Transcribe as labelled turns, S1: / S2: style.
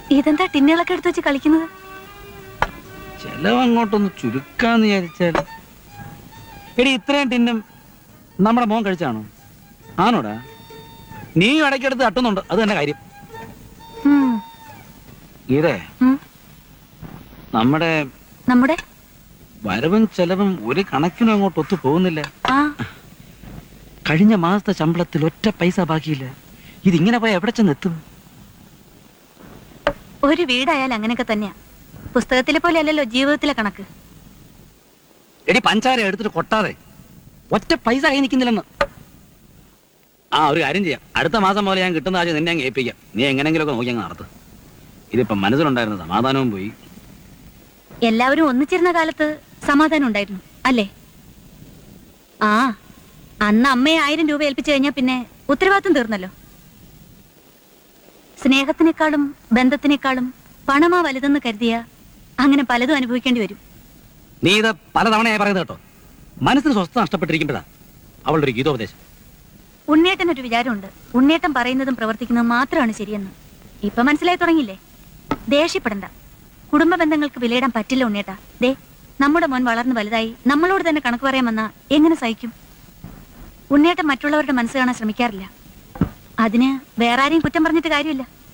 S1: ഇതെന്താ ടിന്നുകളൊക്കെ എടുത്തു വെച്ച് കളിക്കുന്നത്
S2: ചെലവ് അങ്ങോട്ടൊന്ന് ചുരുക്കാന്ന് വിചാരിച്ചാൽ എടി ഇത്രയും ടിന്നും നമ്മുടെ മോൻ കഴിച്ചാണോ ആണോടാ നീ ഇടയ്ക്കെടുത്ത് തട്ടുന്നുണ്ട് അത് തന്നെ കാര്യം
S1: ഉം,
S2: ഇതേ
S1: ഉം.
S2: നമ്മുടെ
S1: നമ്മുടെ
S2: വരവും ചെലവും ഒരു കണക്കിനും അങ്ങോട്ട് ഒത്തു പോകുന്നില്ല
S1: ആ
S2: കഴിഞ്ഞ മാസത്തെ ശമ്പളത്തിൽ ഒറ്റ പൈസ ബാക്കിയില്ല ഇതിങ്ങനെ പോയി എവിടെ ചെന്നെത്തും
S1: ഒരു വീടായാൽ അങ്ങനെയൊക്കെ തന്നെയാ പുസ്തകത്തിലെ പോലെ അല്ലല്ലോ ജീവിതത്തിലെ കണക്ക്
S2: എടി പഞ്ചാര എടുത്തിട്ട് കൊട്ടാതെ ഒറ്റ പൈസ കൈ നിൽക്കുന്നില്ലെന്ന് ആ ഒരു കാര്യം ചെയ്യാം അടുത്ത മാസം പോലെ ഞാൻ കിട്ടുന്ന ആഴ്ച നിന്നെ അങ്ങ് ഏൽപ്പിക്കാം നീ എങ്ങനെങ്കിലുമൊക്കെ നോക്കി അങ്ങ് നടത്ത് ഇതിപ്പം മനസ്സിലുണ്ടായിരുന്ന സമാധാനവും പോയി
S1: എല്ലാവരും ഒന്നിച്ചിരുന്ന കാലത്ത് സമാധാനം ഉണ്ടായിരുന്നു അല്ലേ ആ അന്ന് അമ്മയെ ആയിരം രൂപ ഏൽപ്പിച്ചു കഴിഞ്ഞാൽ പിന്നെ ഉത്തരവാദിത്വം തീർന്നല്ലോ സ്നേഹത്തിനേക്കാളും ബന്ധത്തിനേക്കാളും പണമാ വലുതെന്ന് കരുതിയ അങ്ങനെ പലതും അനുഭവിക്കേണ്ടി വരും
S2: നീ ഇത് പലതവണയായി പറയുന്നത് കേട്ടോ മനസ്സിന് സ്വസ്ഥത നഷ്ടപ്പെട്ടിരിക്കുമ്പോഴാ അവളുടെ ഒരു ഗീതോപദേശം
S1: ഉണ്ണേട്ടനൊരു വിചാരമുണ്ട് ഉണ്ണേട്ടൻ പറയുന്നതും പ്രവർത്തിക്കുന്നതും മാത്രമാണ് ശരിയെന്ന് ഇപ്പൊ മനസ്സിലായി തുടങ്ങിയില്ലേ ദേഷ്യപ്പെടണ്ട കുടുംബ ബന്ധങ്ങൾക്ക് വിലയിടാൻ പറ്റില്ല ഉണ്ണേട്ടാ ദേ നമ്മുടെ മോൻ വളർന്ന് വലുതായി നമ്മളോട് തന്നെ കണക്ക് പറയാൻ വന്നാ എങ്ങനെ സഹിക്കും ഉണ്ണേട്ടൻ മറ്റുള്ളവരുടെ മനസ്സ് കാണാൻ ശ്രമിക്കാറില്ല അതിന് വേറെ ആരെയും കുറ്റം പറഞ്ഞിട്ട് കാര്യമില്ല